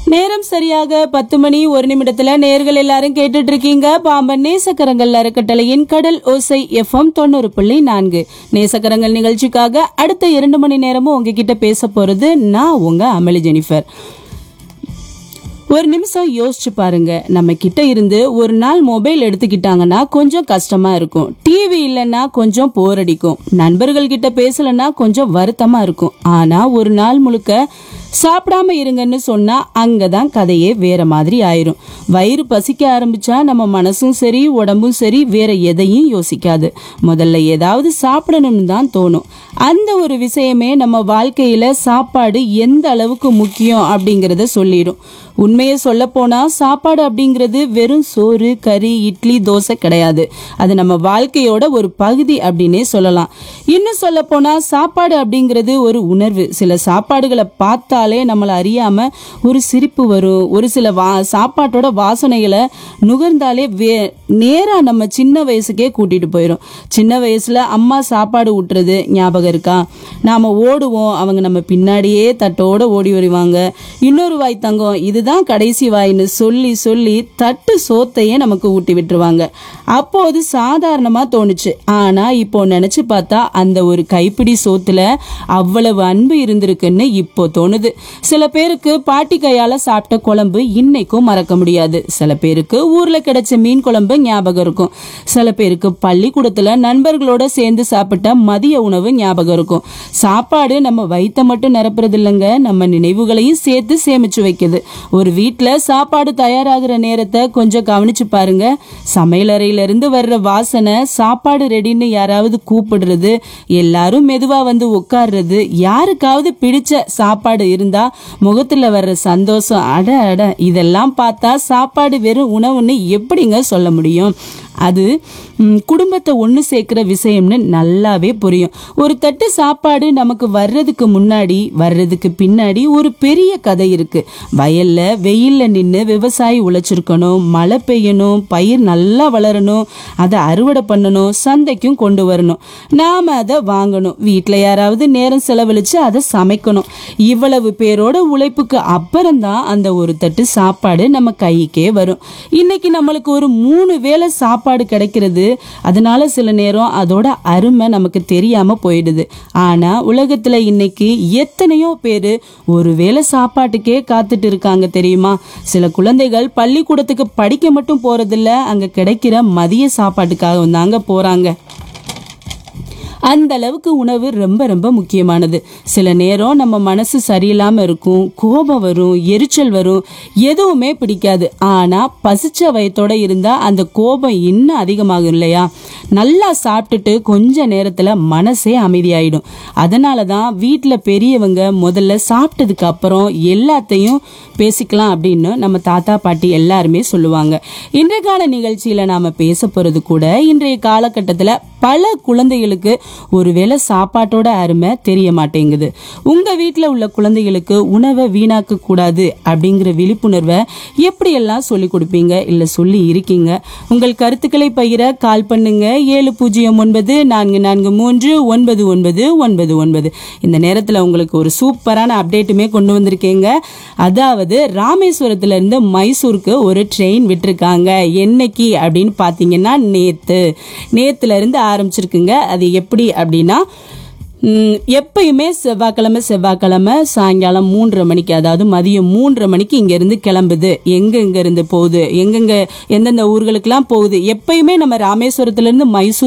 நேரம் சரியாக பத்து மணி ஒரு நிமிடத்துல நேர்கள் எல்லாரும் கேட்டுட்டு இருக்கீங்க பாம்பன் நேசக்கரங்கள் அறக்கட்டளையின் கடல் ஓசை எஃப்எம் தொண்ணூறு புள்ளி நான்கு நேசக்கரங்கள் நிகழ்ச்சிக்காக அடுத்த இரண்டு மணி நேரமும் உங்ககிட்ட பேச போறது நான் உங்க அமளி ஜெனிஃபர் ஒரு நிமிஷம் யோசிச்சு பாருங்க நம்ம கிட்ட இருந்து ஒரு நாள் மொபைல் எடுத்துக்கிட்டாங்கன்னா கொஞ்சம் கஷ்டமா இருக்கும் டிவி இல்லைன்னா கொஞ்சம் போர் அடிக்கும் நண்பர்கள் கிட்ட பேசலன்னா கொஞ்சம் வருத்தமா இருக்கும் ஆனா ஒரு நாள் முழுக்க சாப்பிடாம இருங்கன்னு சொன்னா அங்கதான் கதையே வேற மாதிரி ஆயிரும் வயிறு பசிக்க ஆரம்பிச்சா நம்ம மனசும் சரி உடம்பும் சரி வேற எதையும் யோசிக்காது முதல்ல ஏதாவது சாப்பிடணும்னு தான் தோணும் அந்த ஒரு விஷயமே நம்ம வாழ்க்கையில சாப்பாடு எந்த அளவுக்கு முக்கியம் அப்படிங்கறத சொல்லிடும் உண்மையை சொல்ல போனா சாப்பாடு அப்படிங்கிறது வெறும் சோறு கறி இட்லி தோசை கிடையாது அது நம்ம வாழ்க்கையோட ஒரு பகுதி அப்படின்னே சொல்லலாம் இன்னும் சொல்ல போனா சாப்பாடு அப்படிங்கிறது ஒரு உணர்வு சில சாப்பாடுகளை பார்த்தாலே நம்மளை அறியாம ஒரு சிரிப்பு வரும் ஒரு சில வா சாப்பாட்டோட வாசனைகளை நுகர்ந்தாலே வே நேரா நம்ம சின்ன வயசுக்கே கூட்டிட்டு போயிடும் சின்ன வயசுல அம்மா சாப்பாடு ஊட்டுறது ஞாபகம் இருக்கா நாம ஓடுவோம் அவங்க நம்ம பின்னாடியே தட்டோட ஓடி வருவாங்க இன்னொரு வாய் தங்கம் இதுதான் கடைசி வாய்ன்னு சொல்லி சொல்லி தட்டு சோத்தையே நமக்கு ஊட்டி விட்டுருவாங்க அப்போது சாதாரணமா தோணுச்சு ஆனா இப்போ நினைச்சு பார்த்தா அந்த ஒரு கைப்பிடி சோத்துல அவ்வளவு அன்பு இருந்திருக்குன்னு இப்போ தோணுது சில பேருக்கு பாட்டி கையால சாப்பிட்ட குழம்பு இன்னைக்கும் மறக்க முடியாது சில பேருக்கு ஊர்ல கிடைச்ச மீன் குழம்பு ஞாபகம் இருக்கும் சில பேருக்கு பள்ளிக்கூடத்துல நண்பர்களோட சேர்ந்து சாப்பிட்ட மதிய உணவு ஞாபகம் இருக்கும் சாப்பாடு நம்ம வயித்தை மட்டும் நிரப்புறது இல்லைங்க நம்ம நினைவுகளையும் சேர்த்து சேமிச்சு வைக்குது ஒரு வீட்ல சாப்பாடு தயாராகிற நேரத்தை கொஞ்சம் கவனிச்சு பாருங்க சமையலறையில இருந்து வர்ற வாசனை சாப்பாடு ரெடின்னு யாராவது கூப்பிடுறது எல்லாரும் மெதுவா வந்து உட்கார்றது யாருக்காவது பிடிச்ச சாப்பாடு இருந்தா முகத்துல வர்ற சந்தோஷம் அட அட இதெல்லாம் பார்த்தா சாப்பாடு வெறும் உணவுன்னு எப்படிங்க சொல்ல முடியும் அது ம், குடும்பத்தை ஒன்று சேர்க்கிற விஷயம்னு நல்லாவே புரியும் ஒரு தட்டு சாப்பாடு நமக்கு வர்றதுக்கு முன்னாடி வர்றதுக்கு பின்னாடி ஒரு பெரிய கதை இருக்கு வயல்ல வெயில்ல நின்று விவசாயி உழைச்சிருக்கணும் மழை பெய்யணும் பயிர் நல்லா வளரணும் அதை அறுவடை பண்ணணும் சந்தைக்கும் கொண்டு வரணும் நாம அதை வாங்கணும் வீட்டில் யாராவது நேரம் செலவழிச்சு அதை சமைக்கணும் இவ்வளவு பேரோட உழைப்புக்கு அப்புறம்தான் அந்த ஒரு தட்டு சாப்பாடு நம்ம கைக்கே வரும் இன்னைக்கு நம்மளுக்கு ஒரு மூணு வேளை சாப்பாடு கிடைக்கிறது அதனால சில நேரம் அதோட அருமை நமக்கு தெரியாம போயிடுது ஆனா உலகத்துல இன்னைக்கு எத்தனையோ பேரு ஒரு வேளை சாப்பாட்டுக்கே காத்துட்டு இருக்காங்க தெரியுமா சில குழந்தைகள் பள்ளிக்கூடத்துக்கு படிக்க மட்டும் போறதில்ல அங்க கிடைக்கிற மதிய சாப்பாட்டுக்காக தாங்க போறாங்க அந்த அளவுக்கு உணவு ரொம்ப ரொம்ப முக்கியமானது சில நேரம் நம்ம மனசு சரியில்லாம இருக்கும் கோபம் வரும் எரிச்சல் வரும் எதுவுமே பிடிக்காது ஆனா பசிச்ச வயத்தோட இருந்தா அந்த கோபம் இன்னும் அதிகமாகும் இல்லையா நல்லா சாப்பிட்டுட்டு கொஞ்ச நேரத்துல மனசே அமைதியாயிடும் அதனால தான் வீட்டில் பெரியவங்க முதல்ல சாப்பிட்டதுக்கு அப்புறம் எல்லாத்தையும் பேசிக்கலாம் அப்படின்னு நம்ம தாத்தா பாட்டி எல்லாருமே சொல்லுவாங்க இன்றைக்கான நிகழ்ச்சியில நாம பேச போறது கூட இன்றைய காலகட்டத்துல பல குழந்தைகளுக்கு ஒருவேளை சாப்பாட்டோட அருமை தெரிய மாட்டேங்குது உங்க வீட்டில் உள்ள குழந்தைகளுக்கு உணவை வீணாக்க கூடாது அப்படிங்கிற விழிப்புணர்வை எப்படியெல்லாம் சொல்லி கொடுப்பீங்க இல்ல சொல்லி இருக்கீங்க உங்கள் கருத்துக்களை பகிர கால் பண்ணுங்க ஏழு பூஜ்ஜியம் ஒன்பது நான்கு நான்கு மூன்று ஒன்பது ஒன்பது ஒன்பது ஒன்பது இந்த நேரத்தில் உங்களுக்கு ஒரு சூப்பரான அப்டேட்டுமே கொண்டு வந்திருக்கீங்க அதாவது ராமேஸ்வரத்துல இருந்து மைசூருக்கு ஒரு ட்ரெயின் விட்டிருக்காங்க என்னைக்கு அப்படின்னு பார்த்தீங்கன்னா நேத்து நேத்துல இருந்து ஆரம்பிச்சிருக்குங்க அது எப்படி அப்படின்னா ம், எப்பயுமே செவ்வாய்க்கிழமை செவ்வாய்க்கிழமை சாயங்காலம் மூன்றரை மணிக்கு அதாவது மதியம் மூன்றரை மணிக்கு இங்கேருந்து கிளம்புது எங்கே இருந்து போகுது எங்கெங்க எந்தெந்த ஊர்களுக்கெல்லாம் போகுது எப்பயுமே நம்ம ராமேஸ்வரத்துலேருந்து மைசூர்